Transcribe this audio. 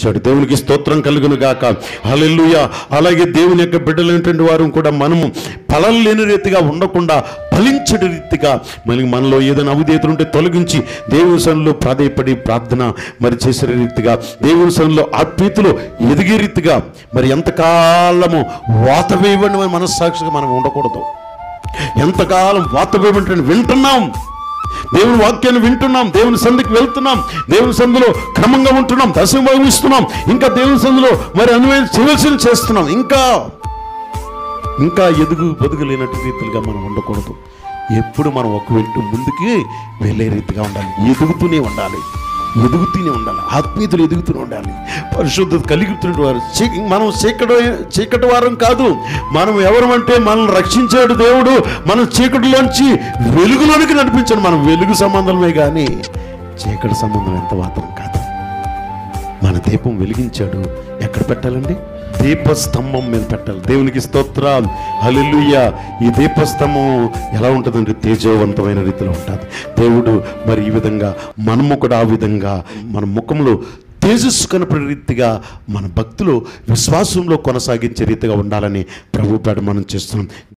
ఇచ్చాడు దేవునికి స్తోత్రం కలుగును గాక హల్లెలూయా అలాగే దేవుని యొక్క బిడ్డలైనటువంటి వారు కూడా మనము ఫలం లేని రీతిగా ఉండకుండా ఫలించడి రీతిగా మరి మనలో ఏదైనా అవిధేతలు ఉంటే తొలగించి దేవుని సన్నిలో ప్రాధేయపడి ప్రార్థన మరి చేసే రీతిగా దేవుని సన్నిలో ఆత్మీయతలో ఎదిగే రీతిగా మరి ఎంతకాలము వాత వేయబడిన మనస్సాక్షిగా మనం ఉండకూడదు ఎంతకాలం వాత వేయబడి వింటున్నాం దేవుని వాక్యాన్ని వింటున్నాం దేవుని సంధికి వెళ్తున్నాం దేవుని సంధిలో క్రమంగా ఉంటున్నాం దశం ఇస్తున్నాం ఇంకా దేవుని సంధిలో మరి అనువే చేయవలసిన చేస్తున్నాం ఇంకా ఇంకా ఎదుగు బదుగు లేనట్టు రీతిగా మనం ఉండకూడదు ఎప్పుడు మనం ఒక వెంట ముందుకి వెళ్ళే రీతిగా ఉండాలి ఎదుగుతూనే ఉండాలి ఎదుగుతూనే ఉండాలి ఆత్మీయతలు ఎదుగుతూనే ఉండాలి పరిశుద్ధత కలుగుతున్న వారు చీ- మనం చీకటి చీకటి వారం కాదు మనం ఎవరమంటే మనల్ని రక్షించాడు దేవుడు మనం చీకటిలోంచి వెలుగులోనికి నడిపించాడు మనం వెలుగు సంబంధమే కానీ చీకటి సంబంధం ఎంత మాత్రం కాదు మన దీపం వెలిగించాడు ఎక్కడ పెట్టాలండి దీపస్తంభం మీద పెట్టాలి దేవునికి స్తోత్రం హల్లెలూయా ఈ దీపస్తంభం ఎలా ఉంటుందంటే తేజవంతమైన రీతిలో ఉంటుంది దేవుడు మరి ఈ విధంగా మనము కూడా ఆ విధంగా మన ముఖంలో తేజస్సు కనపడే రీతిగా మన భక్తులు విశ్వాసంలో కొనసాగించే రీతిగా ఉండాలని ప్రభు పేడ మనం చేస్తున్నాం